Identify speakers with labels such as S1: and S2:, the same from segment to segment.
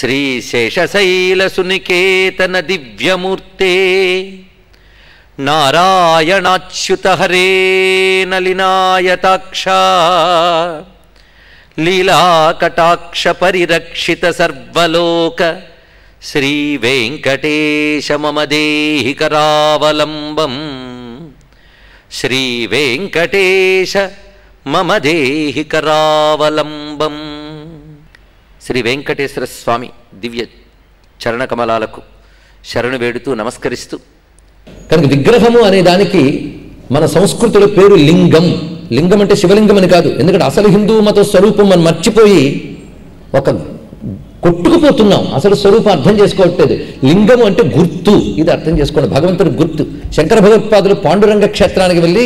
S1: శ్రీశేషశైలసునికేతన దివ్యమూర్తే నారాయణాచ్యుత హరే నలినాయతాక్ష లీలాకటాక్ష పరిరక్షిత సర్వలోక శ్రీవేంకటేశ మమ దేహి కరావలంబం శ్రీవేంకటేశ మమ దేహి కరావలంబం శ్రీ వెంకటేశ్వర స్వామి దివ్య చరణకమలాలకు శరణు వేడుతూ నమస్కరిస్తూ
S2: కనుక విగ్రహము అనే దానికి మన సంస్కృతిలో పేరు లింగం లింగం అంటే శివలింగం అని కాదు ఎందుకంటే అసలు హిందూ మత స్వరూపం మనం మర్చిపోయి ఒక కొట్టుకుపోతున్నాం అసలు స్వరూపం అర్థం చేసుకోవట్లేదు లింగము అంటే గుర్తు ఇది అర్థం చేసుకోండి భగవంతుడి గుర్తు శంకర భగవత్పాదులు పాండురంగ క్షేత్రానికి వెళ్ళి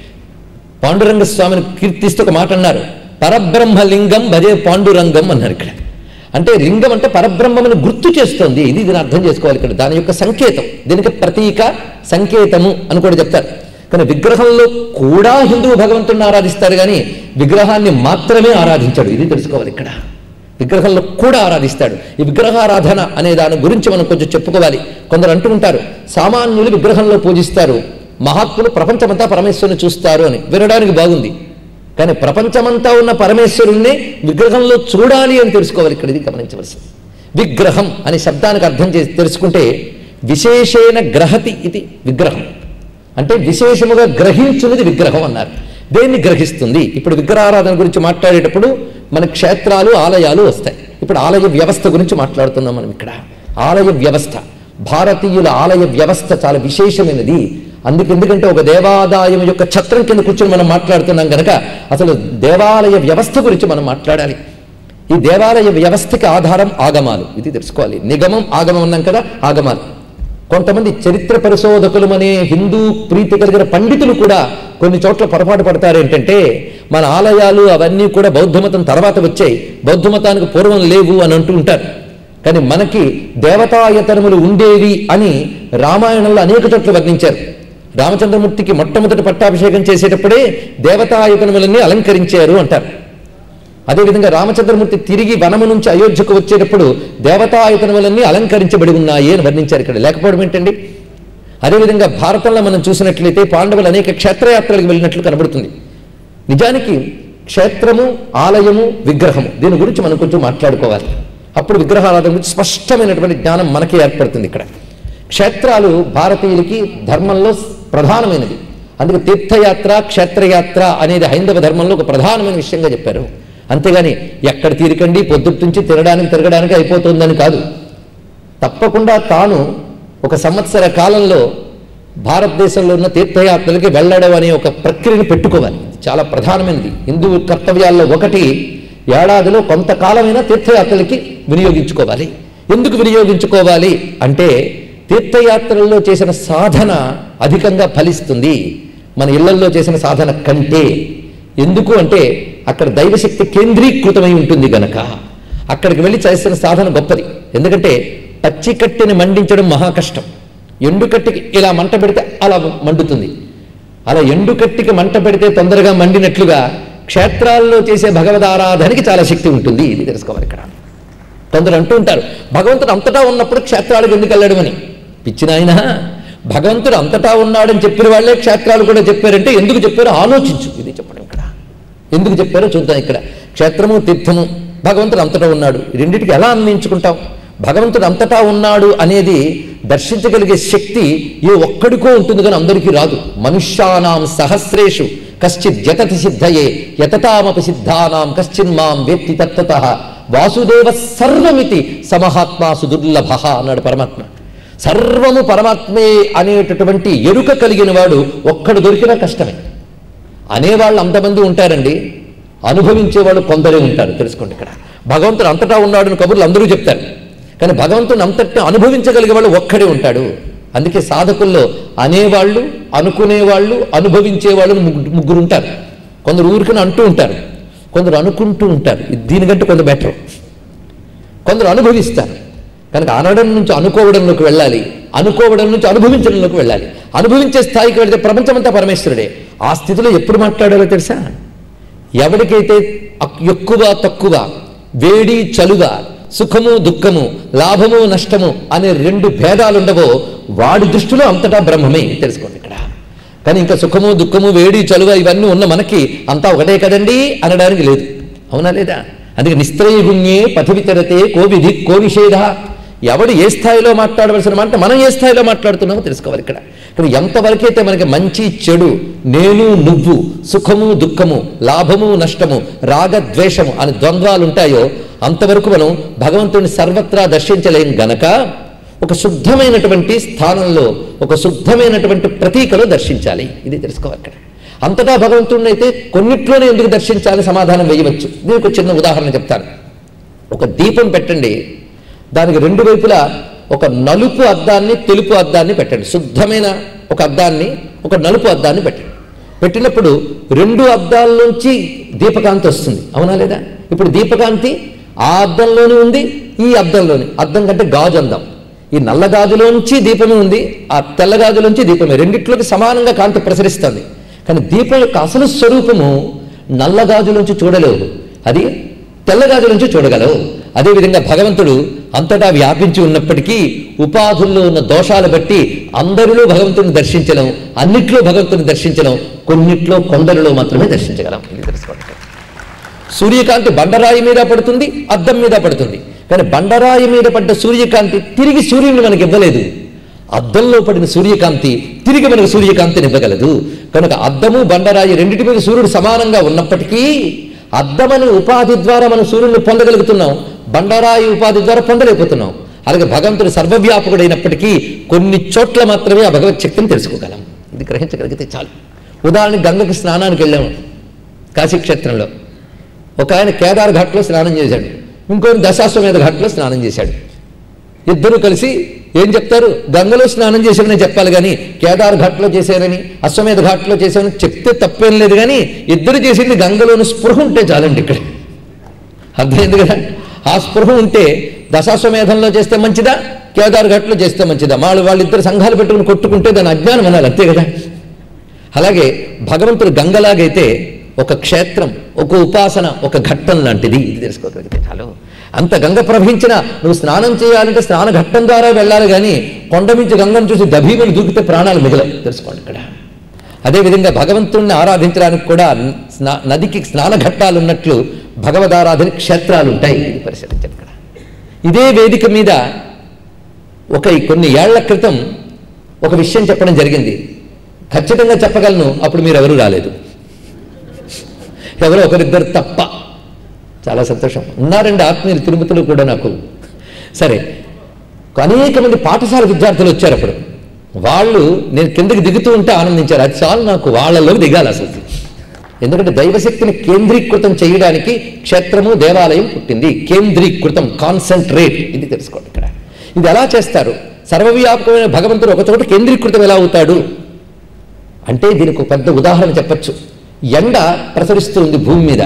S2: పాండురంగ స్వామిని కీర్తిస్తూ ఒక మాట అన్నారు పరబ్రహ్మ లింగం భజే పాండురంగం అన్నారు ఇక్కడ అంటే లింగం అంటే పరబ్రహ్మమును గుర్తు చేస్తోంది ఇది దీన్ని అర్థం చేసుకోవాలి ఇక్కడ దాని యొక్క సంకేతం దీనికి ప్రతీక సంకేతము అని కూడా చెప్తారు కానీ విగ్రహంలో కూడా హిందువు భగవంతుడిని ఆరాధిస్తారు కానీ విగ్రహాన్ని మాత్రమే ఆరాధించాడు ఇది తెలుసుకోవాలి ఇక్కడ విగ్రహంలో కూడా ఆరాధిస్తాడు ఈ విగ్రహారాధన అనే దాని గురించి మనం కొంచెం చెప్పుకోవాలి కొందరు అంటూ ఉంటారు సామాన్యులు విగ్రహంలో పూజిస్తారు మహాత్ములు ప్రపంచమంతా పరమేశ్వరుని చూస్తారు అని వినడానికి బాగుంది కానీ ప్రపంచమంతా ఉన్న పరమేశ్వరుణ్ణి విగ్రహంలో చూడాలి అని తెలుసుకోవాలి ఇక్కడ ఇది గమనించవలసింది విగ్రహం అనే శబ్దానికి అర్థం చేసి తెలుసుకుంటే విశేషేణ గ్రహతి ఇది విగ్రహం అంటే విశేషముగా గ్రహించున్నది విగ్రహం అన్నారు దేన్ని గ్రహిస్తుంది ఇప్పుడు విగ్రహారాధన గురించి మాట్లాడేటప్పుడు మన క్షేత్రాలు ఆలయాలు వస్తాయి ఇప్పుడు ఆలయ వ్యవస్థ గురించి మాట్లాడుతున్నాం మనం ఇక్కడ ఆలయ వ్యవస్థ భారతీయుల ఆలయ వ్యవస్థ చాలా విశేషమైనది అందుకు ఎందుకంటే ఒక దేవాదాయం యొక్క ఛత్రం కింద కూర్చొని మనం మాట్లాడుతున్నాం కనుక అసలు దేవాలయ వ్యవస్థ గురించి మనం మాట్లాడాలి ఈ దేవాలయ వ్యవస్థకి ఆధారం ఆగమాలు ఇది తెలుసుకోవాలి నిగమం ఆగమం అన్నాం కదా ఆగమాలు కొంతమంది చరిత్ర పరిశోధకులు అనే హిందూ ప్రీతి కలిగిన పండితులు కూడా కొన్ని చోట్ల పొరపాటు పడతారు ఏంటంటే మన ఆలయాలు అవన్నీ కూడా బౌద్ధమతం తర్వాత వచ్చాయి బౌద్ధమతానికి పూర్వం లేవు అని అంటూ ఉంటారు కానీ మనకి దేవతాయతనములు ఉండేవి అని రామాయణంలో అనేక చోట్ల వర్ణించారు రామచంద్రమూర్తికి మొట్టమొదటి పట్టాభిషేకం చేసేటప్పుడే దేవతాయతనములన్నీ అలంకరించారు అంటారు అదేవిధంగా రామచంద్రమూర్తి తిరిగి వనము నుంచి అయోధ్యకు వచ్చేటప్పుడు దేవతాయతనములన్నీ అలంకరించబడి ఉన్నాయి అని వర్ణించారు ఇక్కడ లేకపోవడం ఏంటండి అదేవిధంగా భారతంలో మనం చూసినట్లయితే పాండవులు అనేక క్షేత్రయాత్రలకు వెళ్ళినట్లు కనబడుతుంది నిజానికి క్షేత్రము ఆలయము విగ్రహము దీని గురించి మనం కొంచెం మాట్లాడుకోవాలి అప్పుడు విగ్రహారాధన గురించి స్పష్టమైనటువంటి జ్ఞానం మనకి ఏర్పడుతుంది ఇక్కడ క్షేత్రాలు భారతీయులకి ధర్మంలో ప్రధానమైనది అందుకే తీర్థయాత్ర క్షేత్రయాత్ర అనేది హైందవ ధర్మంలో ఒక ప్రధానమైన విషయంగా చెప్పారు అంతేగాని ఎక్కడ తీరికండి పొద్దుటి నుంచి తిరగడానికి తిరగడానికి అయిపోతుందని కాదు తప్పకుండా తాను ఒక సంవత్సర కాలంలో భారతదేశంలో ఉన్న తీర్థయాత్రలకి వెళ్ళడం అనే ఒక ప్రక్రియను పెట్టుకోవాలి ఇది చాలా ప్రధానమైనది హిందూ కర్తవ్యాల్లో ఒకటి ఏడాదిలో కొంతకాలమైనా తీర్థయాత్రలకి వినియోగించుకోవాలి ఎందుకు వినియోగించుకోవాలి అంటే తీర్థయాత్రల్లో చేసిన సాధన అధికంగా ఫలిస్తుంది మన ఇళ్లల్లో చేసిన సాధన కంటే ఎందుకు అంటే అక్కడ దైవశక్తి కేంద్రీకృతమై ఉంటుంది గనక అక్కడికి వెళ్ళి చేసిన సాధన గొప్పది ఎందుకంటే పచ్చి కట్టెని మండించడం మహా కష్టం ఎండుకట్టికి ఇలా మంట పెడితే అలా మండుతుంది అలా ఎండుకట్టికి మంట పెడితే తొందరగా మండినట్లుగా క్షేత్రాల్లో చేసే భగవదారాధనకి చాలా శక్తి ఉంటుంది ఇది తెలుసుకోవాలి ఇక్కడ కొందరు అంటూ ఉంటారు భగవంతుడు అంతటా ఉన్నప్పుడు క్షేత్రాలకు ఎందుకు వెళ్ళడం అని పిచ్చినాయన భగవంతుడు అంతటా ఉన్నాడని చెప్పిన వాళ్ళే క్షేత్రాలు కూడా చెప్పారంటే ఎందుకు చెప్పారో ఆలోచించు ఇది చెప్పడం ఇక్కడ ఎందుకు చెప్పారో చూద్దాం ఇక్కడ క్షేత్రము తీర్థము భగవంతుడు అంతటా ఉన్నాడు ఈ రెండింటికి ఎలా అన్వయించుకుంటాం భగవంతుడు అంతటా ఉన్నాడు అనేది దర్శించగలిగే శక్తి ఏ ఒక్కడికో ఉంటుంది కానీ అందరికీ రాదు మనుష్యానాం సహస్రేషు కశ్చిత్ జతతి సిద్ధయే యతతామపి సిద్ధానాం కశ్చిన్ మాం వేత్తి తత్తత వాసుదేవ సర్వమితి సమహాత్మా సుదుర్లభ అన్నాడు పరమాత్మ సర్వము పరమాత్మే అనేటటువంటి ఎరుక కలిగిన వాడు ఒక్కడు దొరికినా కష్టమే అనేవాళ్ళు అంతమంది ఉంటారండి అనుభవించే వాళ్ళు కొందరే ఉంటారు తెలుసుకోండి ఇక్కడ భగవంతుడు అంతటా ఉన్నాడని కబుర్లు అందరూ చెప్తారు కానీ భగవంతుని అంతటిని అనుభవించగలిగే వాళ్ళు ఒక్కడే ఉంటాడు అందుకే సాధకుల్లో అనేవాళ్ళు అనుకునేవాళ్ళు అనుభవించేవాళ్ళు ముగ్గురు ముగ్గురు ఉంటారు కొందరు ఊరికని అంటూ ఉంటారు కొందరు అనుకుంటూ ఉంటారు ఇది దీనికంటే కొంత బెటర్ కొందరు అనుభవిస్తారు కనుక అనడం నుంచి అనుకోవడంలోకి వెళ్ళాలి అనుకోవడం నుంచి అనుభవించడంలోకి వెళ్ళాలి అనుభవించే స్థాయికి వెళితే ప్రపంచమంతా పరమేశ్వరుడే ఆ స్థితిలో ఎప్పుడు మాట్లాడాలో తెలుసా ఎవరికైతే అక్- ఎక్కువ తక్కువ వేడి చలువ సుఖము దుఃఖము లాభము నష్టము అనే రెండు భేదాలు ఉండవో వాడి దృష్టిలో అంతటా బ్రహ్మమే తెలుసుకోండి ఇక్కడ కానీ ఇంకా సుఖము దుఃఖము వేడి చలువ ఇవన్నీ ఉన్న మనకి అంతా ఒకటే కదండి అనడానికి లేదు అవునా లేదా అందుకే నిస్త్రయగుణ్యే పథవితరతే కో విధి కో నిషేధ ఎవడు ఏ స్థాయిలో మాట్లాడవలసిన మాట మనం ఏ స్థాయిలో మాట్లాడుతున్నామో తెలుసుకోవాలి ఇక్కడ కానీ ఎంతవరకైతే మనకి మంచి చెడు నేను నువ్వు సుఖము దుఃఖము లాభము నష్టము రాగ ద్వేషము అని ద్వంద్వాలు ఉంటాయో అంతవరకు మనం భగవంతుని సర్వత్రా దర్శించలేం గనక ఒక శుద్ధమైనటువంటి స్థానంలో ఒక శుద్ధమైనటువంటి ప్రతీకలో దర్శించాలి ఇది తెలుసుకోవాలి అక్కడ అంతటా భగవంతుడిని అయితే కొన్నిట్లోనే ఎందుకు దర్శించాలి సమాధానం వేయవచ్చు దీనికి ఒక చిన్న ఉదాహరణ చెప్తాను ఒక దీపం పెట్టండి దానికి రెండు వైపులా ఒక నలుపు అద్దాన్ని తెలుపు అద్దాన్ని పెట్టండి శుద్ధమైన ఒక అద్దాన్ని ఒక నలుపు అద్దాన్ని పెట్టండి పెట్టినప్పుడు రెండు అద్దాల్లోంచి దీపకాంతి వస్తుంది అవునా లేదా ఇప్పుడు దీపకాంతి ఆ అద్దంలోనే ఉంది ఈ అద్దంలోని అద్దం కంటే గాజు అందం ఈ నల్ల గాజులోంచి దీపమే ఉంది ఆ తెల్ల గాజులోంచి దీపమే రెండిట్లోకి సమానంగా కాంతి ప్రసరిస్తుంది కానీ దీపం యొక్క అసలు స్వరూపము నల్ల గాజులోంచి చూడలేవు అది తెల్ల గాజులోంచి చూడగలవు అదేవిధంగా భగవంతుడు అంతటా వ్యాపించి ఉన్నప్పటికీ ఉపాధుల్లో ఉన్న దోషాలు బట్టి అందరిలో భగవంతుని దర్శించడం అన్నిట్లో భగవంతుని దర్శించడం కొన్నిట్లో కొందరిలో మాత్రమే దర్శించగలం ఇది తెలుసుకోండి సూర్యకాంతి బండరాయి మీద పడుతుంది అద్దం మీద పడుతుంది కానీ బండరాయి మీద పడ్డ సూర్యకాంతి తిరిగి సూర్యుని మనకి ఇవ్వలేదు అద్దంలో పడిన సూర్యకాంతి తిరిగి మనకు సూర్యకాంతిని ఇవ్వగలదు కనుక అద్దము బండరాయి రెండింటి మీద సూర్యుడు సమానంగా ఉన్నప్పటికీ అద్దమని ఉపాధి ద్వారా మనం సూర్యుడిని పొందగలుగుతున్నాం బండరాయి ఉపాధి ద్వారా పొందలేకపోతున్నాం అలాగే భగవంతుడు సర్వవ్యాపకుడైనప్పటికీ కొన్ని చోట్ల మాత్రమే ఆ భగవత్ శక్తిని తెలుసుకోగలం ఇది గ్రహించగలిగితే చాలు ఉదాహరణకి గంగకి స్నానానికి వెళ్ళాము కాశీక్షేత్రంలో ఒక ఆయన కేదార్ ఘాట్లో స్నానం చేశాడు ఇంకొకరు దశాశ్వమేధ ఘాట్లో స్నానం చేశాడు ఇద్దరు కలిసి ఏం చెప్తారు గంగలో స్నానం చేశామని చెప్పాలి కానీ కేదార్ ఘాట్లో చేశారని అశ్వమేధ ఘాట్లో చేశారని చెప్తే తప్పేం లేదు కానీ ఇద్దరు చేసింది గంగలోని స్పృహ ఉంటే చాలండి ఇక్కడ అర్థమైంది కదా ఆ స్పృహ ఉంటే దశాశ్వమేధంలో చేస్తే మంచిదా కేదార్ ఘాట్లో చేస్తే మంచిదా వాళ్ళు వాళ్ళిద్దరు సంఘాలు పెట్టుకుని కొట్టుకుంటే దాని అజ్ఞానం అనాలి అంతే కదా అలాగే భగవంతుడు గంగలాగైతే ఒక క్షేత్రం ఒక ఉపాసన ఒక ఘట్టం లాంటిది ఇది తెలుసుకోగలిగితే చాలు అంత గంగ ప్రవహించిన నువ్వు స్నానం చేయాలంటే స్నాన ఘట్టం ద్వారా వెళ్ళాలి కానీ కొండ మించి గంగను చూసి దభీమని దూకితే ప్రాణాలు మిగలవు తెలుసుకోండి ఇక్కడ అదేవిధంగా భగవంతుణ్ణి ఆరాధించడానికి కూడా స్నా నదికి స్నాన ఘట్టాలు ఉన్నట్లు భగవదారాధన క్షేత్రాలు ఉంటాయి ఇది పరిశీలించండి ఇక్కడ ఇదే వేదిక మీద ఒక కొన్ని ఏళ్ల క్రితం ఒక విషయం చెప్పడం జరిగింది ఖచ్చితంగా చెప్పగలను అప్పుడు మీరు ఎవరు రాలేదు ఎవరో ఒకరిద్దరు తప్ప చాలా సంతోషం ఉన్నారండి ఆత్మీయులు తిరుపతిలో కూడా నాకు సరే అనేక మంది పాఠశాల విద్యార్థులు వచ్చారు అప్పుడు వాళ్ళు నేను కిందకి దిగుతూ ఉంటే ఆనందించారు అది చాలు నాకు వాళ్ళలోకి దిగాలి అసలు ఎందుకంటే దైవశక్తిని కేంద్రీకృతం చేయడానికి క్షేత్రము దేవాలయం పుట్టింది కేంద్రీకృతం కాన్సన్ట్రేట్ ఇది తెలుసుకోండి ఇక్కడ ఇది ఎలా చేస్తారు సర్వవ్యాపకమైన భగవంతుడు ఒక చోట కేంద్రీకృతం ఎలా అవుతాడు అంటే దీనికి ఒక పెద్ద ఉదాహరణ చెప్పచ్చు ఎండ ప్రసరిస్తూ ఉంది భూమి మీద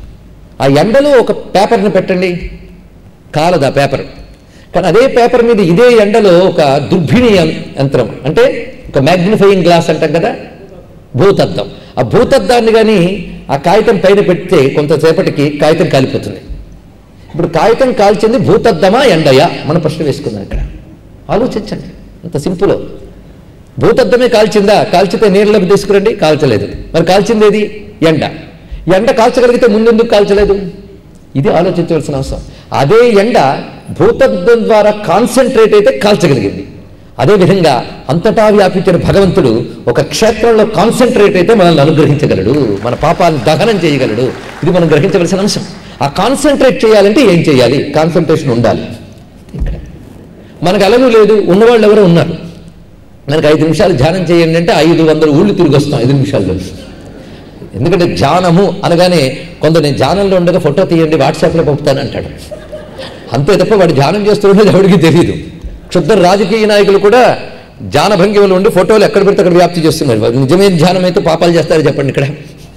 S2: ఆ ఎండలో ఒక పేపర్ని పెట్టండి కాలదు ఆ పేపర్ కానీ అదే పేపర్ మీద ఇదే ఎండలో ఒక దుర్భిణి యం- యంత్రం అంటే ఒక మ్యాగ్నిఫైయింగ్ గ్లాస్ అంటాం కదా భూతద్దం ఆ భూతద్దాన్ని కానీ ఆ కాగితం పైన పెడితే కొంతసేపటికి కాగితం కాలిపోతుంది ఇప్పుడు కాగితం కాల్చింది భూతద్దమా ఎండయా మన ప్రశ్న వేసుకుందాం ఇక్కడ ఆలోచించండి అంత సింపుల్ భూతద్దమే కాల్చిందా కాల్చితే నీళ్ళలోకి తీసుకురండి కాల్చలేదు మరి కాల్చింది ఏది ఎండ ఎండ కాల్చగలిగితే ముందెందుకు కాల్చలేదు ఇది ఆలోచించవలసిన అవసరం అదే ఎండ భూతద్దం ద్వారా కాన్సన్ట్రేట్ అయితే కాల్చగలిగింది అదేవిధంగా అంతటా వ్యాపించిన భగవంతుడు ఒక క్షేత్రంలో కాన్సన్ట్రేట్ అయితే మనల్ని అనుగ్రహించగలడు మన పాపాలను దహనం చేయగలడు ఇది మనం గ్రహించవలసిన అంశం ఆ కాన్సన్ట్రేట్ చేయాలంటే ఏం చేయాలి కాన్సన్ట్రేషన్ ఉండాలి ఇక్కడ మనకు అలలు లేదు ఉన్నవాళ్ళు ఎవరో ఉన్నారు మనకు ఐదు నిమిషాలు ధ్యానం చేయండి అంటే ఐదు వందల ఊళ్ళు తిరిగి వస్తాం ఐదు నిమిషాల్లో ఎందుకంటే ధ్యానము అనగానే కొందరు నేను ధ్యానంలో ఉండగా ఫోటో తీయండి వాట్సాప్లో పంపుతాను అంటాడు అంతే తప్ప వాడు ధ్యానం చేస్తున్నది ఎవరికి తెలియదు క్షుద్ర రాజకీయ నాయకులు కూడా ధ్యాన భంగిమలు ఉండి ఫోటోలు ఎక్కడ పెడితే అక్కడ వ్యాప్తి చేస్తున్నారు వారు నిజమైన ధ్యానం అయితే పాపాలు చేస్తారో చెప్పండి ఇక్కడ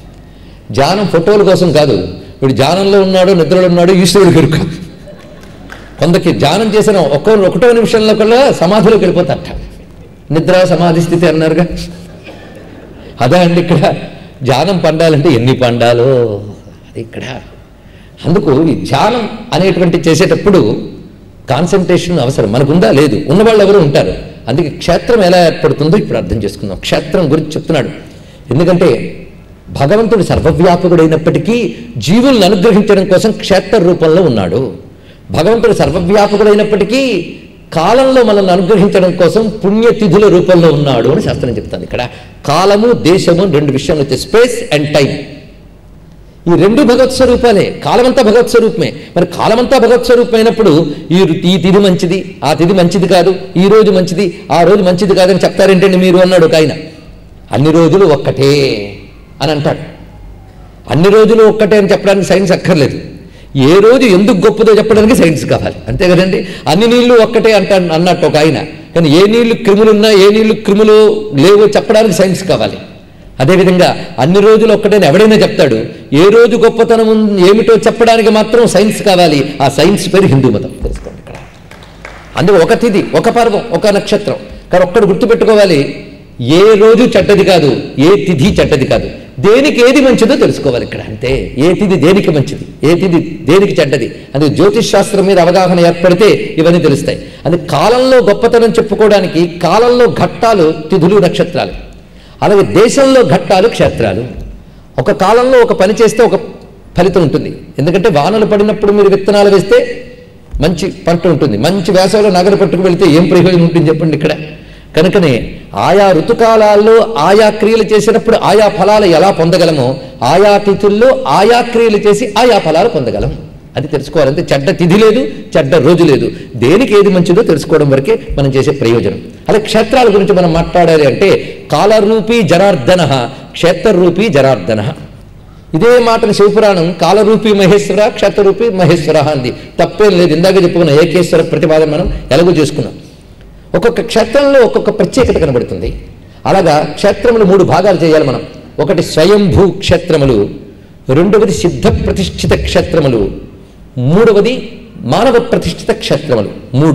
S2: ధ్యానం ఫోటోల కోసం కాదు వీడు ధ్యానంలో ఉన్నాడు నిద్రలో ఉన్నాడు ఈశ్వరుడు కనుక కొందరికి ధ్యానం చేసిన ఒక్క ఒకటో నిమిషంలో కల్లా సమాధిలోకి వెళ్ళిపోతారట నిద్ర సమాధి స్థితి అన్నారుగా అదే అండి ఇక్కడ ధ్యానం పండాలంటే ఎన్ని పండాలో అది ఇక్కడ అందుకు ఈ ధ్యానం అనేటువంటి చేసేటప్పుడు కాన్సన్ట్రేషన్ అవసరం మనకుందా లేదు ఉన్నవాళ్ళు ఎవరు ఉంటారు అందుకే క్షేత్రం ఎలా ఏర్పడుతుందో ఇప్పుడు అర్థం చేసుకుందాం క్షేత్రం గురించి చెప్తున్నాడు ఎందుకంటే భగవంతుడు సర్వవ్యాపకుడైనప్పటికీ జీవులను అనుగ్రహించడం కోసం క్షేత్ర రూపంలో ఉన్నాడు భగవంతుడు సర్వవ్యాపకుడైనప్పటికీ కాలంలో మనల్ని అనుగ్రహించడం కోసం పుణ్యతిథుల రూపంలో ఉన్నాడు అని శాస్త్రం చెప్తాను ఇక్కడ కాలము దేశము అని రెండు విషయాలు వచ్చాయి స్పేస్ అండ్ టైం ఈ రెండు భగవత్ స్వరూపాలే కాలమంతా భగవత్ స్వరూపమే మరి కాలమంతా భగవత్ స్వరూపమైనప్పుడు ఈ రు- ఈ తిథి మంచిది ఆ తిథి మంచిది కాదు ఈ రోజు మంచిది ఆ రోజు మంచిది కాదని చెప్తారేంటండి మీరు అన్నాడు ఒక ఆయన అన్ని రోజులు ఒక్కటే అని అంటాడు అన్ని రోజులు ఒక్కటే అని చెప్పడానికి సైన్స్ అక్కర్లేదు ఏ రోజు ఎందుకు గొప్పదో చెప్పడానికి సైన్స్ కావాలి అంతే కదండి అన్ని నీళ్లు ఒక్కటే అంటా అన్నట్టు ఒక ఆయన కానీ ఏ నీళ్లు క్రిములున్నా ఏ నీళ్లు క్రిములు లేవో చెప్పడానికి సైన్స్ కావాలి అదేవిధంగా అన్ని రోజులు ఒక్కటని ఎవడైనా చెప్తాడు ఏ రోజు గొప్పతనం ఉంది- ఏమిటో చెప్పడానికి మాత్రం సైన్స్ కావాలి ఆ సైన్స్ పేరు హిందూ మతం తెలుసుకోండి ఇక్కడ అందుకే ఒక తిథి ఒక పర్వం ఒక నక్షత్రం కానీ ఒక్కడు గుర్తుపెట్టుకోవాలి ఏ రోజు చెడ్డది కాదు ఏ తిథి చెడ్డది కాదు దేనికి ఏది మంచిదో తెలుసుకోవాలి ఇక్కడ అంతే ఏ తిథి దేనికి మంచిది ఏ తిథి దేనికి చెడ్డది అందుకే జ్యోతిష్ శాస్త్రం మీద అవగాహన ఏర్పడితే ఇవన్నీ తెలుస్తాయి అందుకే కాలంలో గొప్పతనం చెప్పుకోవడానికి కాలంలో ఘట్టాలు తిథులు నక్షత్రాలు అలాగే దేశంలో ఘట్టాలు క్షేత్రాలు ఒక కాలంలో ఒక పని చేస్తే ఒక ఫలితం ఉంటుంది ఎందుకంటే వానలు పడినప్పుడు మీరు విత్తనాలు వేస్తే మంచి పంట ఉంటుంది మంచి వేసవిలో నగర పట్టుకు వెళితే ఏం ప్రయోజనం ఉంటుంది చెప్పండి ఇక్కడ కనుకనే ఆయా ఋతుకాలాల్లో ఆయా క్రియలు చేసినప్పుడు ఆయా ఫలాలు ఎలా పొందగలమో ఆయా తిథుల్లో ఆయా క్రియలు చేసి ఆయా ఫలాలు పొందగలం అది తెలుసుకోవాలంటే చెడ్డ తిథి లేదు చెడ్డ రోజు లేదు దేనికి ఏది మంచిదో తెలుసుకోవడం వరకే మనం చేసే ప్రయోజనం అలాగే క్షేత్రాల గురించి మనం మాట్లాడాలి అంటే కాలరూపీ జనార్దన క్షేత్రరూపీ జనార్దన ఇదే మాటను శివపురాణం కాలరూపీ మహేశ్వర క్షేత్రరూపీ మహేశ్వర అంది తప్పేం లేదు ఇందాక చెప్పుకున్న ఏకేశ్వర ప్రతిపాదన మనం ఎలాగో చేసుకున్నాం ఒక్కొక్క క్షేత్రంలో ఒక్కొక్క ప్రత్యేకత కనబడుతుంది అలాగా క్షేత్రములు మూడు భాగాలు చేయాలి మనం ఒకటి స్వయంభూ క్షేత్రములు రెండవది సిద్ధ ప్రతిష్ఠిత క్షేత్రములు మూడవది మానవ ప్రతిష్ఠిత క్షేత్రములు మూడు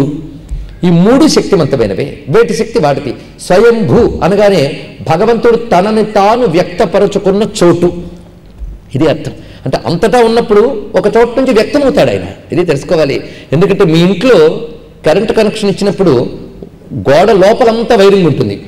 S2: ఈ మూడు శక్తివంతమైనవే వేటి శక్తి వాటిది స్వయంభూ అనగానే భగవంతుడు తనని తాను వ్యక్తపరచుకున్న చోటు ఇది అర్థం అంటే అంతటా ఉన్నప్పుడు ఒక చోట నుంచి వ్యక్తమవుతాడు ఆయన ఇది తెలుసుకోవాలి ఎందుకంటే మీ ఇంట్లో కరెంట్ కనెక్షన్ ఇచ్చినప్పుడు గోడ లోపలంతా వైరింగ్ ఉంటుంది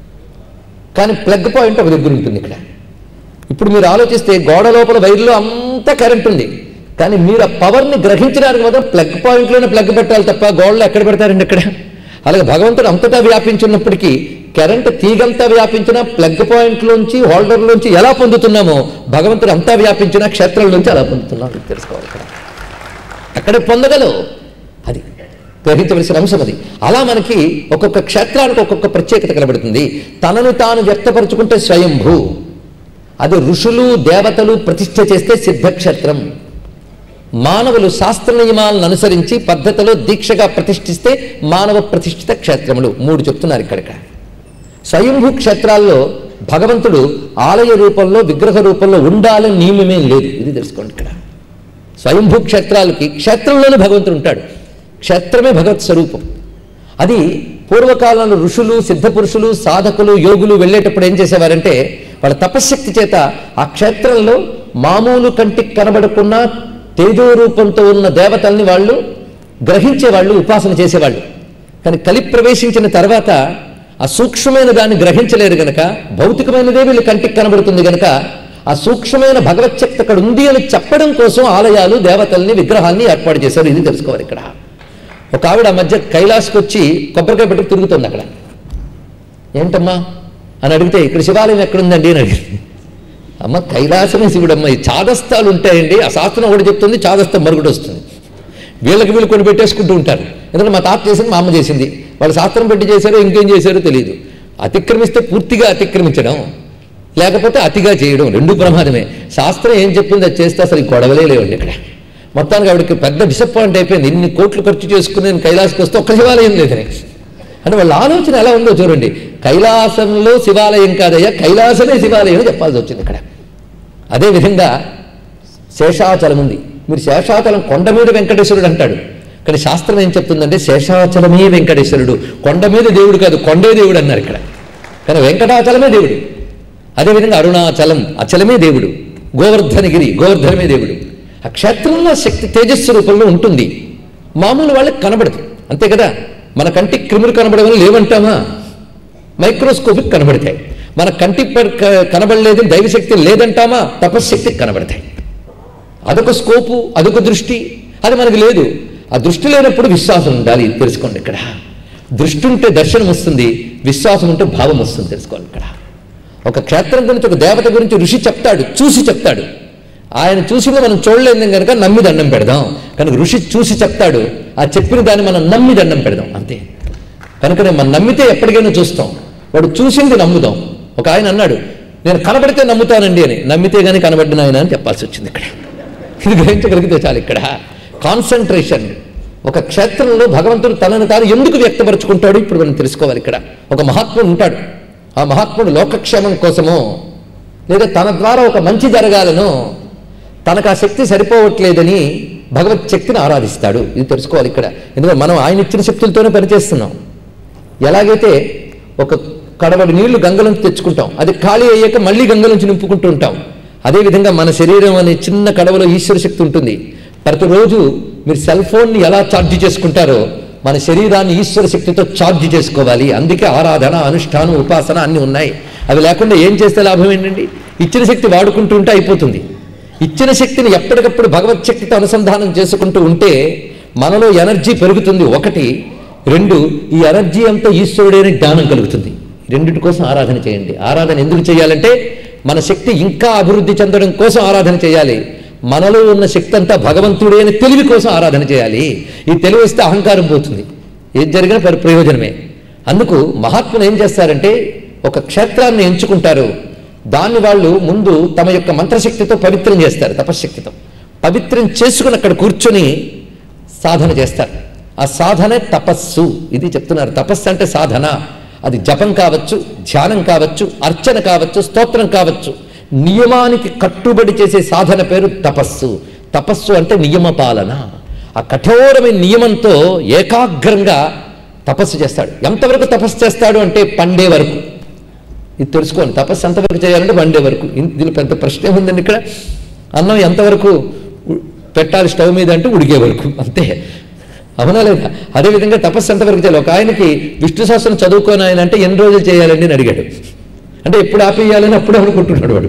S2: కానీ ప్లగ్ పాయింట్ ఒక దగ్గర ఉంటుంది ఇక్కడ ఇప్పుడు మీరు ఆలోచిస్తే గోడ లోపల వైర్లో అంతా కరెంట్ ఉంది కానీ మీరు ఆ పవర్ని గ్రహించడానికి మాత్రం ప్లగ్ పాయింట్లోనే ప్లగ్ పెట్టాలి తప్ప గోడలో ఎక్కడ పెడతారండి ఇక్కడ అలాగే భగవంతుడు అంతటా వ్యాపించున్నప్పటికీ కరెంట్ తీగంతా వ్యాపించిన ప్లగ్ పాయింట్లోంచి హోల్డర్లోంచి ఎలా పొందుతున్నామో భగవంతుడు అంతా వ్యాపించిన క్షేత్రంలోంచి అలా పొందుతున్నాం ఇది తెలుసుకోవాలి ఇక్కడ అక్కడే పొందగలవు అది గ్రహించవలసిన అంశం అది అలా మనకి ఒక్కొక్క క్షేత్రానికి ఒక్కొక్క ప్రత్యేకత కనబడుతుంది తనను తాను వ్యక్తపరుచుకుంటే స్వయంభూ అది ఋషులు దేవతలు ప్రతిష్ఠ చేస్తే సిద్ధక్షేత్రం మానవులు శాస్త్ర నియమాలను అనుసరించి పద్ధతిలో దీక్షగా ప్రతిష్ఠిస్తే మానవ ప్రతిష్ఠిత క్షేత్రములు మూడు చెప్తున్నారు ఇక్కడిక స్వయంభూ క్షేత్రాల్లో భగవంతుడు ఆలయ రూపంలో విగ్రహ రూపంలో ఉండాలని నియమమేం లేదు ఇది తెలుసుకోండి ఇక్కడ స్వయంభూ క్షేత్రాలకి క్షేత్రంలోనే భగవంతుడు ఉంటాడు క్షేత్రమే భగవత్ స్వరూపం అది పూర్వకాలంలో ఋషులు సిద్ధపురుషులు సాధకులు యోగులు వెళ్ళేటప్పుడు ఏం చేసేవారంటే వాళ్ళ తపశ్శక్తి చేత ఆ క్షేత్రంలో మామూలు కంటికి కనబడకున్న తేజో రూపంతో ఉన్న దేవతల్ని వాళ్ళు గ్రహించేవాళ్ళు ఉపాసన చేసేవాళ్ళు కానీ కలి ప్రవేశించిన తర్వాత ఆ సూక్ష్మమైన దాన్ని గ్రహించలేరు గనక భౌతికమైనదే వీళ్ళు కంటికి కనబడుతుంది గనక ఆ సూక్ష్మమైన భగవచ్చక్తి అక్కడ ఉంది అని చెప్పడం కోసం ఆలయాలు దేవతల్ని విగ్రహాల్ని ఏర్పాటు చేశారు ఇది తెలుసుకోవాలి ఇక్కడ ఒక ఆవిడ ఆ మధ్య కైలాస్కి వచ్చి కొబ్బరికాయ పెట్టుకు తిరుగుతుంది అక్కడ ఏంటమ్మా అని అడిగితే ఇక్కడ శివాలయం ఎక్కడుందండి అని అడిగింది అమ్మ కైలాసమే శివుడమ్మ ఈ చాదస్తాలు ఉంటాయండి ఆ శాస్త్రం ఒకటి చెప్తుంది చాదస్తం మరుగుడు వస్తుంది వీళ్ళకి వీళ్ళు కొన్ని పెట్టేసుకుంటూ ఉంటారు ఎందుకంటే మా తాత చేసింది మా అమ్మ చేసింది వాళ్ళు శాస్త్రం పెట్టి చేశారో ఇంకేం చేశారో తెలియదు అతిక్రమిస్తే పూర్తిగా అతిక్రమించడం లేకపోతే అతిగా చేయడం రెండు ప్రమాదమే శాస్త్రం ఏం చెప్పింది అది చేస్తే అసలు ఈ గొడవలే లేవండి ఇక్కడ మొత్తానికి ఆవిడకి పెద్ద డిసప్పాయింట్ అయిపోయింది ఇన్ని కోట్లు ఖర్చు చేసుకుని నేను కైలాసకి వస్తే ఒక్క శివాలయం లేదని అంటే వాళ్ళ ఆలోచన ఎలా ఉందో చూడండి కైలాసంలో శివాలయం కాదయ్యా కైలాసమే శివాలయం అని చెప్పాల్సి వచ్చింది ఇక్కడ అదేవిధంగా శేషాచలం ఉంది మీరు శేషాచలం కొండ మీద వెంకటేశ్వరుడు అంటాడు కానీ శాస్త్రం ఏం చెప్తుందంటే శేషాచలమే వెంకటేశ్వరుడు కొండ మీద దేవుడు కాదు కొండే దేవుడు అన్నారు ఇక్కడ కానీ వెంకటాచలమే దేవుడు అదేవిధంగా అరుణాచలం అచలమే దేవుడు గోవర్ధనగిరి గోవర్ధనమే దేవుడు ఆ క్షేత్రంలో ఆ శక్తి తేజస్సు రూపంలో ఉంటుంది మామూలు వాళ్ళకి కనబడదు అంతే కదా మన కంటికి క్రిములు కనబడవని లేవంటామా మైక్రోస్కోపిక్ కనబడతాయి మన కంటి ప- క- కనబడలేదు దైవశక్తి లేదంటామా తపశ్శక్తికి కనబడతాయి అదొక స్కోపు అదొక దృష్టి అది మనకు లేదు ఆ దృష్టి లేనప్పుడు విశ్వాసం ఉండాలి ఇది తెలుసుకోండి ఇక్కడ దృష్టి ఉంటే దర్శనం వస్తుంది విశ్వాసం ఉంటే భావం వస్తుంది తెలుసుకోండి ఇక్కడ ఒక క్షేత్రం గురించి ఒక దేవత గురించి ఋషి చెప్తాడు చూసి చెప్తాడు ఆయన చూసింది మనం చూడలేదు కనుక నమ్మి దండం పెడదాం కనుక ఋషి చూసి చెప్తాడు ఆ చెప్పిన దాన్ని మనం నమ్మి దండం పెడదాం అంతే కనుకనే మనం నమ్మితే ఎప్పటికైనా చూస్తాం వాడు చూసింది నమ్ముదాం ఒక ఆయన అన్నాడు నేను కనబడితే నమ్ముతానండి అని నమ్మితే కానీ కనబడిన ఆయన అని చెప్పాల్సి వచ్చింది ఇక్కడ ఇది గ్రహించగలిగితే చాలు ఇక్కడ కాన్సన్ట్రేషన్ ఒక క్షేత్రంలో భగవంతుడు తనను తాను ఎందుకు వ్యక్తపరుచుకుంటాడు ఇప్పుడు మనం తెలుసుకోవాలి ఇక్కడ ఒక మహాత్ముడు ఉంటాడు ఆ మహాత్ముడు లోకక్షేమం కోసమో లేదా తన ద్వారా ఒక మంచి జరగాలనో తనకు ఆ శక్తి సరిపోవట్లేదని భగవత్ శక్తిని ఆరాధిస్తాడు ఇది తెలుసుకోవాలి ఇక్కడ ఎందుకంటే మనం ఆయన ఇచ్చిన శక్తులతోనే పనిచేస్తున్నాం ఎలాగైతే ఒక కడవడి నీళ్లు గంగలోంచి తెచ్చుకుంటాం అది ఖాళీ అయ్యాక మళ్ళీ గంగలోంచి నింపుకుంటూ ఉంటాం అదేవిధంగా మన శరీరం అనే చిన్న కడవలో ఈశ్వర శక్తి ఉంటుంది ప్రతిరోజు మీరు సెల్ ఫోన్ని ఎలా ఛార్జ్ చేసుకుంటారో మన శరీరాన్ని ఈశ్వర శక్తితో ఛార్జ్ చేసుకోవాలి అందుకే ఆరాధన అనుష్ఠానం ఉపాసన అన్నీ ఉన్నాయి అవి లేకుండా ఏం చేస్తే లాభం ఏంటండి ఇచ్చిన శక్తి వాడుకుంటూ ఉంటే అయిపోతుంది ఇచ్చిన శక్తిని ఎప్పటికప్పుడు భగవత్ శక్తితో అనుసంధానం చేసుకుంటూ ఉంటే మనలో ఎనర్జీ పెరుగుతుంది ఒకటి రెండు ఈ ఎనర్జీ అంతా ఈశ్వరుడైన జ్ఞానం కలుగుతుంది రెండిటి కోసం ఆరాధన చేయండి ఆరాధన ఎందుకు చేయాలంటే మన శక్తి ఇంకా అభివృద్ధి చెందడం కోసం ఆరాధన చేయాలి మనలో ఉన్న శక్తి అంతా భగవంతుడే అని తెలివి కోసం ఆరాధన చేయాలి ఈ తెలివి వస్తే అహంకారం పోతుంది ఏది జరిగినా పరి ప్రయోజనమే అందుకు మహాత్ములు ఏం చేస్తారంటే ఒక క్షేత్రాన్ని ఎంచుకుంటారు దాన్ని వాళ్ళు ముందు తమ యొక్క మంత్రశక్తితో పవిత్రం చేస్తారు తపశ్శక్తితో పవిత్రం చేసుకుని అక్కడ కూర్చొని సాధన చేస్తారు ఆ సాధనే తపస్సు ఇది చెప్తున్నారు తపస్సు అంటే సాధన అది జపం కావచ్చు ధ్యానం కావచ్చు అర్చన కావచ్చు స్తోత్రం కావచ్చు నియమానికి కట్టుబడి చేసే సాధన పేరు తపస్సు తపస్సు అంటే నియమ పాలన ఆ కఠోరమైన నియమంతో ఏకాగ్రంగా తపస్సు చేస్తాడు ఎంతవరకు తపస్సు చేస్తాడు అంటే పండే వరకు ఇది తెలుసుకోండి తపస్సు ఎంతవరకు చేయాలంటే వండే వరకు ఇన్- దీనిలో పెద్ద ప్రశ్న ఏముందండి ఇక్కడ అన్నం ఎంతవరకు ఉ- పెట్టాలి స్టవ్ మీద అంటే ఉడికే వరకు అంతే అవునా లేదా అదేవిధంగా తపస్సు ఎంతవరకు చేయాలి ఒక ఆయనకి విష్ణు శాస్త్రం చదువుకోని ఆయన అంటే ఎన్ని రోజులు చేయాలండి అని అడిగాడు అంటే ఎప్పుడు ఆపేయాలని అప్పుడు అనుకుంటున్నాడు వాడు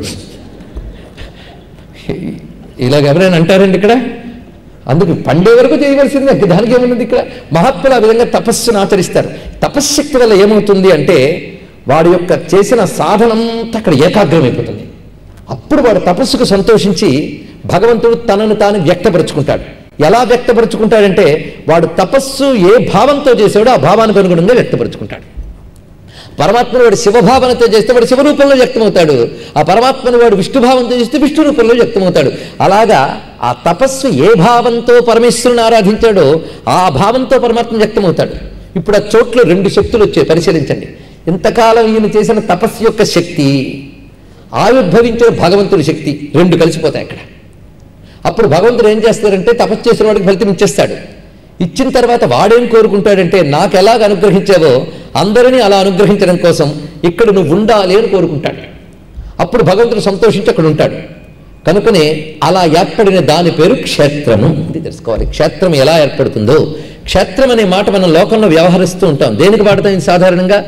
S2: ఇలాగ ఎవరైనా అంటారండి ఇక్కడ అందుకు పండే వరకు చేయవలసిందే దానికి ఏమున్నది ఇక్కడ మహాత్ములు ఆ విధంగా తపస్సును ఆచరిస్తారు తపశ్శక్తి వల్ల ఏమవుతుంది అంటే వాడి యొక్క చేసిన సాధనంతా అక్కడ ఏకాగ్రమైపోతుంది అప్పుడు వాడు తపస్సుకు సంతోషించి భగవంతుడు తనను తాను వ్యక్తపరుచుకుంటాడు ఎలా వ్యక్తపరుచుకుంటాడంటే వాడు తపస్సు ఏ భావంతో చేసాడో ఆ భావానికి అనుగుణంగా వ్యక్తపరుచుకుంటాడు పరమాత్మను వాడు శివభావనతో చేస్తే వాడు శివరూపంలో వ్యక్తమవుతాడు ఆ పరమాత్మను వాడు విష్ణుభావంతో చేస్తే విష్ణు రూపంలో వ్యక్తమవుతాడు అలాగా ఆ తపస్సు ఏ భావంతో పరమేశ్వరుని ఆరాధించాడో ఆ భావంతో పరమాత్మ వ్యక్తమవుతాడు ఇప్పుడు ఆ చోట్ల రెండు శక్తులు వచ్చాయి పరిశీలించండి ఇంతకాలం ఈయన చేసిన తపస్సు యొక్క శక్తి ఆవిర్భవించిన భగవంతుడి శక్తి రెండు కలిసిపోతాయి అక్కడ అప్పుడు భగవంతుడు ఏం చేస్తారంటే తపస్సు చేసిన వాడికి ఫలితం ఇచ్చేస్తాడు ఇచ్చిన తర్వాత వాడేం కోరుకుంటాడంటే నాకు ఎలాగ అనుగ్రహించావో అందరినీ అలా అనుగ్రహించడం కోసం ఇక్కడ నువ్వు ఉండాలి అని కోరుకుంటాడు అప్పుడు భగవంతుడు సంతోషించి అక్కడ ఉంటాడు కనుకనే అలా ఏర్పడిన దాని పేరు క్షేత్రము ఇది తెలుసుకోవాలి క్షేత్రం ఎలా ఏర్పడుతుందో క్షేత్రం అనే మాట మనం లోకంలో వ్యవహరిస్తూ ఉంటాం దేనికి వాడతాం ఇది సాధారణంగా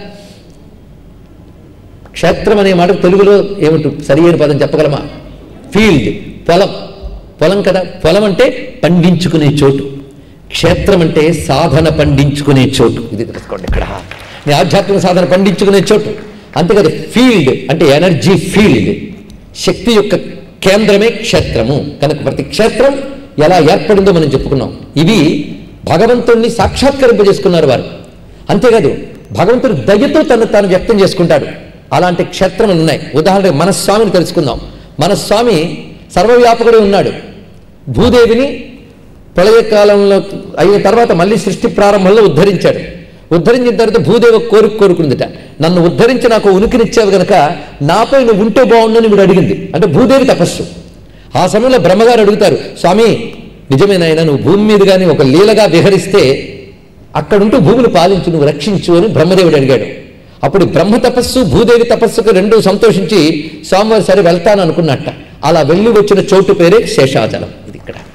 S2: క్షేత్రం అనే మాట తెలుగులో ఏమిటి సరి అయిన పదం చెప్పగలమా ఫీల్డ్ పొలం పొలం కదా పొలం అంటే పండించుకునే చోటు క్షేత్రం అంటే సాధన పండించుకునే చోటు ఇది తెలుసుకోండి ఇక్కడ నీ ఆధ్యాత్మిక సాధన పండించుకునే చోటు అంతేకాదు ఫీల్డ్ అంటే ఎనర్జీ ఫీల్డ్ శక్తి యొక్క కేంద్రమే క్షేత్రము కనుక ప్రతి క్షేత్రం ఎలా ఏర్పడిందో మనం చెప్పుకున్నాం ఇవి భగవంతుణ్ణి సాక్షాత్కరింపజేసుకున్నారు వారు అంతేకాదు భగవంతుడు దయతో తను తాను వ్యక్తం చేసుకుంటాడు అలాంటి క్షేత్రములు ఉన్నాయి ఉదాహరణకు మన స్వామిని తెలుసుకుందాం మన స్వామి సర్వవ్యాపకుడే ఉన్నాడు భూదేవిని ప్రళయ కాలంలో అయిన తర్వాత మళ్ళీ సృష్టి ప్రారంభంలో ఉద్ధరించాడు ఉద్ధరించిన తర్వాత భూదేవి ఒక కోరిక కోరుకుందిట నన్ను ఉద్ధరించి నాకు ఉనికినిచ్చావు గనక నాపై నువ్వు ఉంటే బాగుండని వీడు అడిగింది అంటే భూదేవి తపస్సు ఆ సమయంలో బ్రహ్మగారు అడుగుతారు స్వామి నిజమేనాయన నువ్వు భూమి మీద కానీ ఒక లీలగా విహరిస్తే అక్కడుంటూ భూమిని పాలించు నువ్వు రక్షించు అని బ్రహ్మదేవుడు అడిగాడు అప్పుడు బ్రహ్మ తపస్సు భూదేవి తపస్సుకు రెండు సంతోషించి స్వామివారి సరే వెళ్తాను అనుకున్నట్ట అలా వెళ్ళి వచ్చిన చోటు పేరే శేషాచలం ఇది ఇక్కడ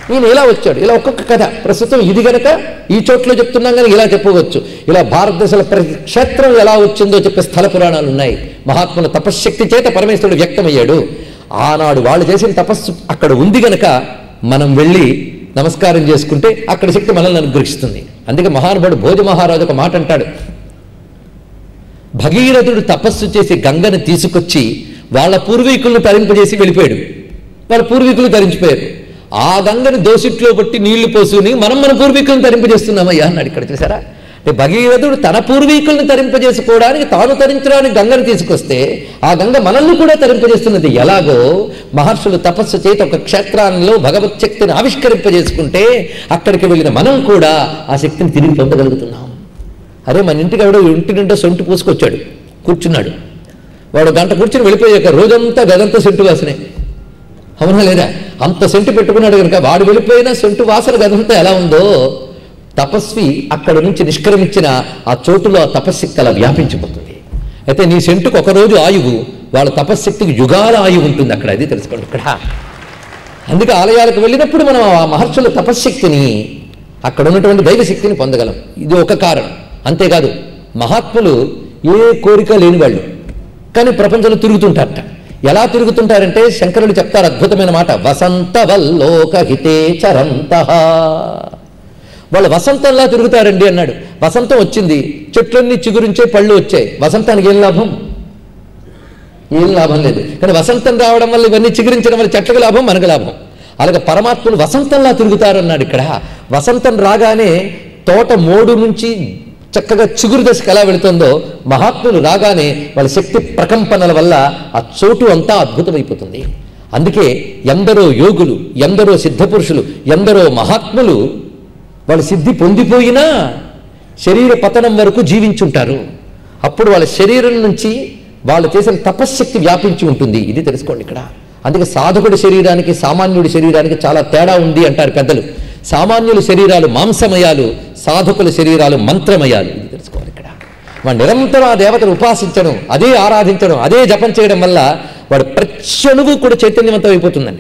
S2: ఈయన ఇలా వచ్చాడు ఇలా ఒక్కొక్క కథ ప్రస్తుతం ఇది గనక ఈ చోట్ల చెప్తున్నాం కానీ ఇలా చెప్పవచ్చు ఇలా భారతదేశంలో ప్రతి క్షేత్రం ఎలా వచ్చిందో చెప్పే స్థల పురాణాలు ఉన్నాయి మహాత్ముల తపశ్శక్తి చేత పరమేశ్వరుడు వ్యక్తమయ్యాడు ఆనాడు వాళ్ళు చేసిన తపస్సు అక్కడ ఉంది గనక మనం వెళ్ళి నమస్కారం చేసుకుంటే అక్కడ శక్తి మనల్ని అనుగ్రహిస్తుంది అందుకే మహానుభావుడు భోజ మహారాజు ఒక మాట అంటాడు భగీరథుడు తపస్సు చేసి గంగను తీసుకొచ్చి వాళ్ళ పూర్వీకులను తరింపజేసి వెళ్ళిపోయాడు వాళ్ళ పూర్వీకులు తరించిపోయారు ఆ గంగని దోసిట్లో పట్టి నీళ్లు పోసుకుని మనం మన పూర్వీకులను తరింపజేస్తున్నామయ్యా అన్నాడు ఇక్కడ చూసారా అంటే భగీరథుడు తన పూర్వీకులను తరింపజేసుకోవడానికి తాను తరించడానికి గంగను తీసుకొస్తే ఆ గంగ మనల్ని కూడా తరింపజేస్తున్నది ఎలాగో మహర్షులు తపస్సు చేత ఒక క్షేత్రాల్లో భగవత్ శక్తిని ఆవిష్కరింపజేసుకుంటే అక్కడికి వెళ్ళిన మనం కూడా ఆ శక్తిని తిరిగి పొందగలుగుతున్నాం అరే మన ఇంటికి ఎవడో ఇంటి నిండా సొంటు పూసుకొచ్చాడు కూర్చున్నాడు వాడు గంట కూర్చుని వెళ్ళిపోయాక రోజంతా గదంతా సెంటు వాసనే అవునా లేదా అంత సెంటు పెట్టుకున్నాడు కనుక వాడు వెళ్ళిపోయినా సెంటు వాసన గదంతా ఎలా ఉందో తపస్వి అక్కడ నుంచి నిష్క్రమించిన ఆ చోటులో ఆ తపశ్శక్తి అలా వ్యాపించిపోతుంది అయితే నీ సెంటుకు ఒక రోజు ఆయువు వాళ్ళ తపశ్శక్తికి యుగాల ఆయువు ఉంటుంది అక్కడ అది తెలుసుకోండి ఇక్కడ అందుకే ఆలయాలకు వెళ్ళినప్పుడు మనం ఆ మహర్షుల తపశ్శక్తిని అక్కడ ఉన్నటువంటి దైవశక్తిని పొందగలం ఇది ఒక కారణం అంతేకాదు మహాత్ములు ఏ కోరిక లేని వాళ్ళు కానీ ప్రపంచంలో తిరుగుతుంటారట ఎలా తిరుగుతుంటారంటే శంకరుడు చెప్తారు అద్భుతమైన మాట వసంత వల్లోక హితే చరంత వాళ్ళు వసంతంలా తిరుగుతారండి అన్నాడు వసంతం వచ్చింది చెట్లన్నీ చిగురించే పళ్ళు వచ్చాయి వసంతానికి ఏం లాభం ఏం లాభం లేదు కానీ వసంతం రావడం వల్ల ఇవన్నీ చిగురించడం వల్ల చెట్లకు లాభం మనకు లాభం అలాగే పరమాత్ములు వసంతంలా తిరుగుతారన్నాడు ఇక్కడ వసంతం రాగానే తోట మోడు నుంచి చక్కగా చిగురు దశకు ఎలా వెళుతుందో మహాత్ములు రాగానే వాళ్ళ శక్తి ప్రకంపనల వల్ల ఆ చోటు అంతా అద్భుతమైపోతుంది అందుకే ఎందరో యోగులు ఎందరో సిద్ధపురుషులు ఎందరో మహాత్ములు వాళ్ళు సిద్ధి పొందిపోయినా శరీర పతనం వరకు జీవించుంటారు అప్పుడు వాళ్ళ శరీరం నుంచి వాళ్ళు చేసిన తపశ్శక్తి వ్యాపించి ఉంటుంది ఇది తెలుసుకోండి ఇక్కడ అందుకే సాధకుడి శరీరానికి సామాన్యుడి శరీరానికి చాలా తేడా ఉంది అంటారు పెద్దలు సామాన్యుల శరీరాలు మాంసమయాలు సాధకుల శరీరాలు మంత్రమయాలు ఇది తెలుసుకోవాలి ఇక్కడ వాడు నిరంతరం ఆ దేవతను ఉపాసించడం అదే ఆరాధించడం అదే జపం చేయడం వల్ల వాడు ప్రత్యణువు కూడా చైతన్యవంతం అయిపోతుందండి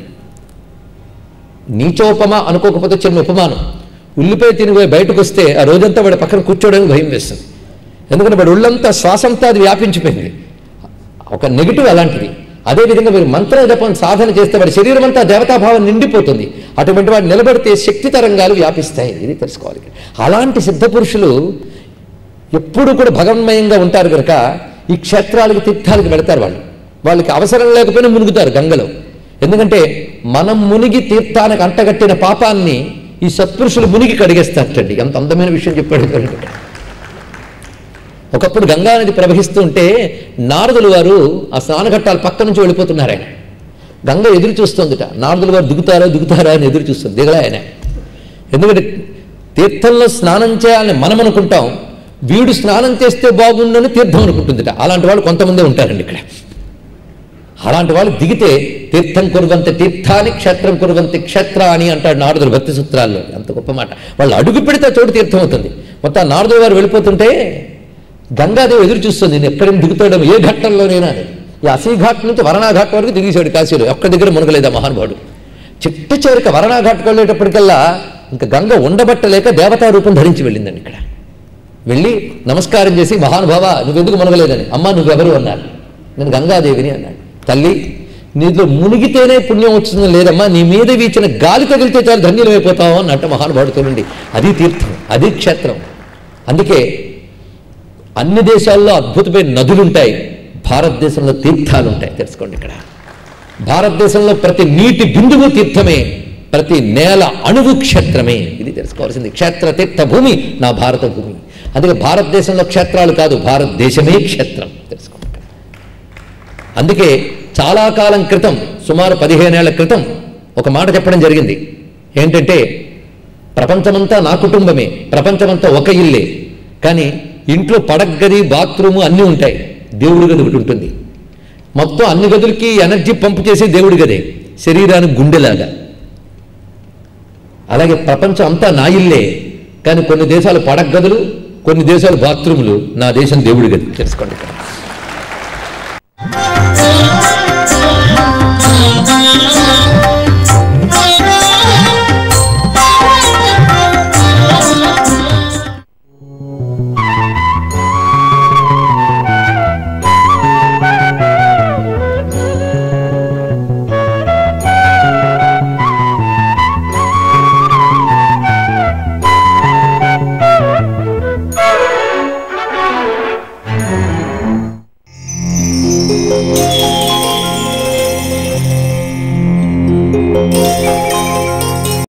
S2: నీచోపమ అనుకోకపోతే చిన్న ఉపమానం ఉల్లిపాయ తినిపోయి బయటకు వస్తే ఆ రోజంతా వాడి పక్కన కూర్చోవడానికి భయం వేస్తుంది ఎందుకంటే వాడి ఒళ్ళంతా శ్వాసంతా అది వ్యాపించిపోయింది ఒక నెగిటివ్ అలాంటిది అదేవిధంగా మీరు మంత్ర జపం సాధన చేస్తే వాడి శరీరం అంతా దేవతాభావం నిండిపోతుంది అటువంటి వాడు నిలబడితే శక్తి తరంగాలు వ్యాపిస్తాయి ఇది తెలుసుకోవాలి అలాంటి సిద్ధపురుషులు ఎప్పుడు కూడా భగవన్మయంగా ఉంటారు కనుక ఈ క్షేత్రాలకు తీర్థాలకు వెళతారు వాళ్ళు వాళ్ళకి అవసరం లేకపోయినా మునుగుతారు గంగలో ఎందుకంటే మనం మునిగి తీర్థానికి అంటగట్టిన పాపాన్ని ఈ సత్పురుషులు మునిగి కడిగేస్తారటండి ఎంత అందమైన విషయం చెప్పాడు చూడండి ఇక్కడ. ఒకప్పుడు గంగా నది ప్రవహిస్తుంటే నారదులు వారు ఆ స్నానఘట్టాల పక్క నుంచి వెళ్ళిపోతున్నారు ఆయన గంగ ఎదురు చూస్తుందిట నారదులు వారు దిగుతారా దిగుతారా అని ఎదురు చూస్తుంది దిగలే ఆయన ఎందుకంటే తీర్థంలో స్నానం చేయాలని మనం అనుకుంటాం వీడు స్నానం చేస్తే బాగుండని తీర్థం అనుకుంటుందిట అలాంటి వాళ్ళు కొంతమంది ఉంటారండి ఇక్కడ అలాంటి వాళ్ళు దిగితే తీర్థం కురువంత తీర్థాన్ని క్షేత్రం కురువంతి క్షేత్ర అని అంటాడు నారదుడు భక్తి సూత్రాల్లో అంత గొప్ప మాట వాళ్ళు అడుగు పెడితే ఆ చోటు తీర్థం అవుతుంది మొత్తం ఆ నారదుడు గారు వెళ్ళిపోతుంటే గంగాదేవి ఎదురు చూస్తుంది నేను ఎక్కడైనా దిగుతాడో ఏ ఘట్టంలోనైనా అని ఈ అసీఘాట్ నుంచి వరణాఘాట్ వరకు దిగేశాడు కాశీలో ఒక్క దగ్గర మునగలేదు ఆ మహానుభావుడు చిట్ట చివరికి వరణాఘాట్కి వెళ్ళేటప్పటికల్లా ఇంకా గంగ ఉండబట్టలేక దేవతా రూపం ధరించి వెళ్ళిందండి ఇక్కడ వెళ్ళి నమస్కారం చేసి మహానుభావ నువ్వెందుకు మునగలేదని అమ్మ నువ్వెవరు అన్నారు నేను గంగాదేవిని అన్నాడు తల్లి నీలో మునిగితేనే పుణ్యం వచ్చింది లేదమ్మా నీ మీద వీచిన గాలి తగిలితే చాలు ధన్యులమైపోతావు అన్నట్టు మహానుభావుడితో నుండి అది తీర్థం అది క్షేత్రం అందుకే అన్ని దేశాల్లో అద్భుతమైన నదులు ఉంటాయి భారతదేశంలో తీర్థాలు ఉంటాయి తెలుసుకోండి ఇక్కడ భారతదేశంలో ప్రతి నీటి బిందువు తీర్థమే ప్రతి నేల అణువు క్షేత్రమే ఇది తెలుసుకోవాల్సింది క్షేత్ర తీర్థ భూమి నా భారత భూమి అందుకే భారతదేశంలో క్షేత్రాలు కాదు భారతదేశమే క్షేత్రం తెలుసుకోండి ఇక్కడ. అందుకే చాలా కాలం క్రితం సుమారు పదిహేనేళ్ల క్రితం ఒక మాట చెప్పడం జరిగింది ఏంటంటే ప్రపంచమంతా నా కుటుంబమే ప్రపంచమంతా ఒక ఇల్లే కానీ ఇంట్లో పడగ్గది బాత్రూము అన్నీ ఉంటాయి దేవుడి గది ఒకటి ఉంటుంది మొత్తం అన్ని గదులకి ఎనర్జీ పంపు చేసే దేవుడి గదే శరీరానికి గుండెలాగా అలాగే ప్రపంచం అంతా నా ఇల్లే కానీ కొన్ని దేశాలు పడగ్గదులు కొన్ని దేశాలు బాత్రూములు నా దేశం దేవుడి గది తెలుసుకోండి ఇక్కడ